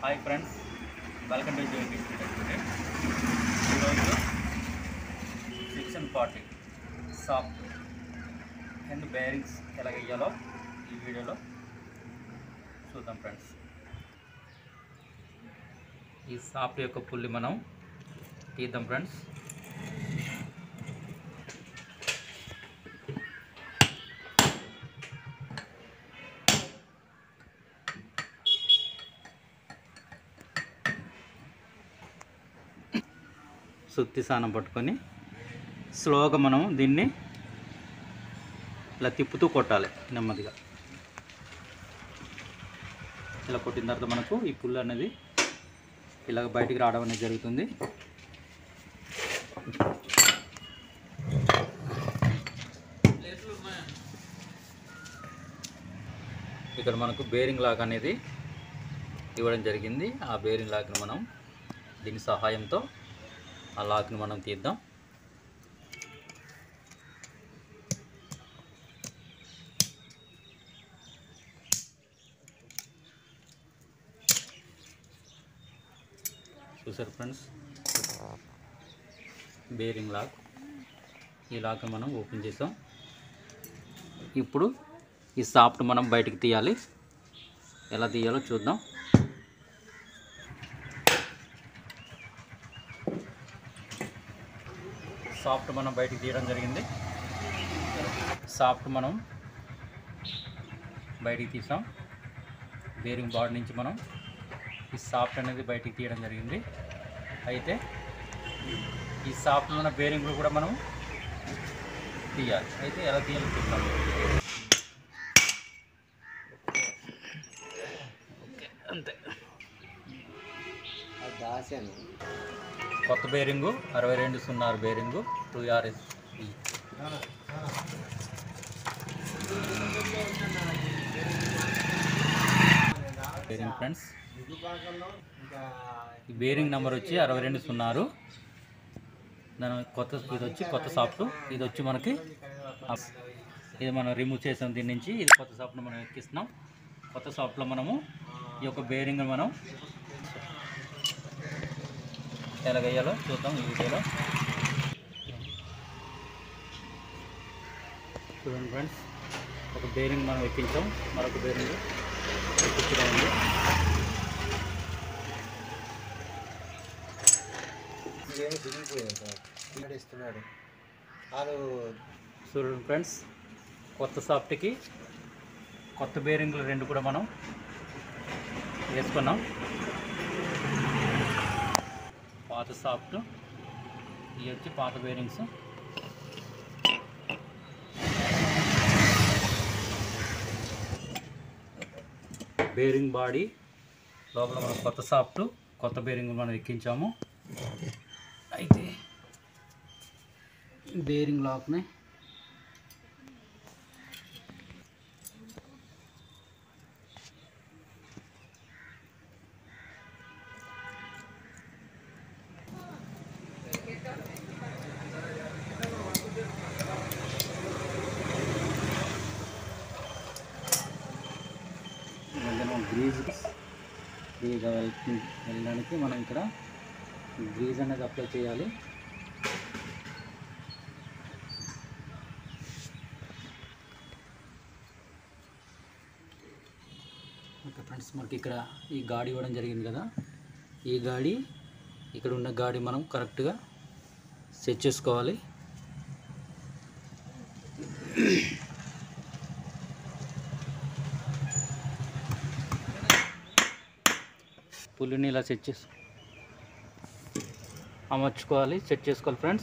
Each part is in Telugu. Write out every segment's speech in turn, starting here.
హాయ్ ఫ్రెండ్స్ వెల్కమ్ టు జోయి టుడే ఈరోజు section forty shaft and bearings ఎలా వేయాలో ఈ వీడియోలో చూద్దాం ఫ్రెండ్స్ ఈ సాఫ్ట్ యొక్క పుల్లి మనం తీద్దాం ఫ్రెండ్స్ సుత్తి సానం పట్టుకొని స్లోగా మనం దీన్ని ఇలా తిప్పుతూ కొట్టాలి నెమ్మదిగా ఇలా కొట్టిన తర్వాత మనకు ఈ పుల్లు అనేది ఇలాగ బయటికి రావడం అనేది జరుగుతుంది ఇక్కడ మనకు బేరింగ్ లాక్ అనేది ఇవ్వడం జరిగింది ఆ బేరింగ్ లాక్ని మనం దీని సహాయంతో ఆ లాక్ని మనం తీద్దాం చూసారు ఫ్రెండ్స్ బేరింగ్ లాక్ ఈ లాక్ మనం ఓపెన్ చేసాం ఇప్పుడు ఈ సాఫ్ట్ మనం బయటికి తీయాలి ఎలా తీయాలో చూద్దాం సాఫ్ట్ మనం బయటికి తీయడం జరిగింది సాఫ్ట్ మనం బయటికి తీసాం బేరింగ్ బాడీ నుంచి మనం ఈ సాఫ్ట్ అనేది బయటికి తీయడం జరిగింది అయితే ఈ సాఫ్ట్ ఉన్న బేరింగ్ కూడా మనం తీయాలి అయితే ఎలా తీయాలో చూద్దాం ఓకే అంతే కొత్త బేరింగు అరవై రెండు సున్నా ఆరు bearing two RS bearing friends ఈ బేరింగ్ నెంబర్ వచ్చి అరవై రెండు సున్నా ఆరు దాని కొత్త ఇది వచ్చి కొత్త సాఫ్ట్ ఇది వచ్చి మనకి ఇది మనం రిమూవ్ చేసాం దీని నుంచి ఇది కొత్త సాఫ్ట్ను మనం ఎక్కిస్తున్నాం కొత్త సాఫ్ట్లో మనము ఈ యొక్క బేరింగ్ మనం ఎలా వేయాలో చూద్దాం ఈ వీడియోలో చూడండి ఫ్రెండ్స్ ఒక బేరింగ్ మనం ఎక్కించాం మరొక బేరింగ్ ఎక్కించడం ఉంది ఇదేమో దిగిపోయింది సార్ ఇక్కడ ఇస్తున్నాడు వాళ్ళు చూడండి ఫ్రెండ్స్ కొత్త సాఫ్ట్కి కొత్త బేరింగ్లు రెండు కూడా మనం వేసుకున్నాం పాత సాఫ్ట్ ఇవి వచ్చి పాత బేరింగ్స్ బేరింగ్ బాడీ లోపల మనం కొత్త సాఫ్ట్ కొత్త బేరింగ్ మనం ఎక్కించాము అయితే బేరింగ్ లాక్ని మధ్యలో గ్రీజ్ గ్రీజ్ వెళ్తు- వెళ్ళడానికి మనం ఇక్కడ గ్రీజ్ అనేది అప్లై చేయాలి ఓకే ఫ్రెండ్స్ మనకి ఇక్కడ ఈ గాడి ఇవ్వడం జరిగింది కదా ఈ గాడి ఇక్కడ ఉన్న గాడి మనం కరెక్ట్గా సెట్ చేసుకోవాలి పుల్లిని ఇలా సెట్ చేసు అమర్చుకోవాలి సెట్ చేసుకోవాలి ఫ్రెండ్స్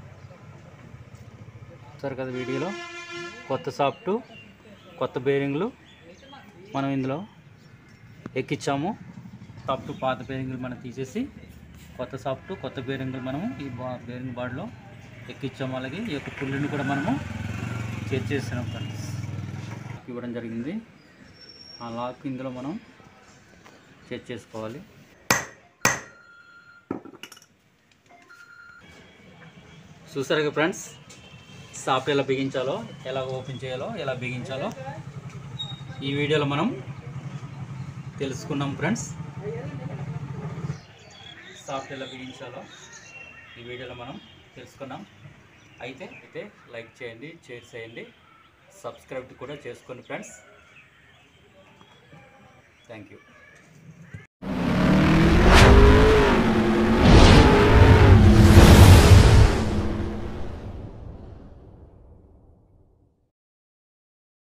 సరే కదా వీడియోలో కొత్త సాఫ్ట్ కొత్త బేరింగ్లు మనం ఇందులో ఎక్కించాము సాఫ్ట్ పాత బేరింగ్లు మనం తీసేసి కొత్త సాఫ్ట్ కొత్త బేరింగ్లు మనము ఈ బా బేరింగ్ బాడీలో ఎక్కించాము అలాగే ఈ యొక్క పుల్లిని కూడా మనము సెట్ చేస్తున్నాం ఫ్రెండ్స్ ఇవ్వడం జరిగింది ఆ లాక్ ఇందులో మనం సెట్ చేసుకోవాలి చూసారు కదా ఫ్రెండ్స్ సాఫ్ట్ ఎలా బిగించాలో ఎలా ఓపెన్ చేయాలో ఎలా బిగించాలో ఈ వీడియోలో మనం తెలుసుకున్నాం ఫ్రెండ్స్ సాఫ్ట్ ఎలా బిగించాలో ఈ వీడియోలో మనం తెలుసుకున్నాం అయితే అయితే లైక్ చేయండి షేర్ చేయండి సబ్స్క్రైబ్ కూడా చేసుకోండి ఫ్రెండ్స్ థ్యాంక్ యూ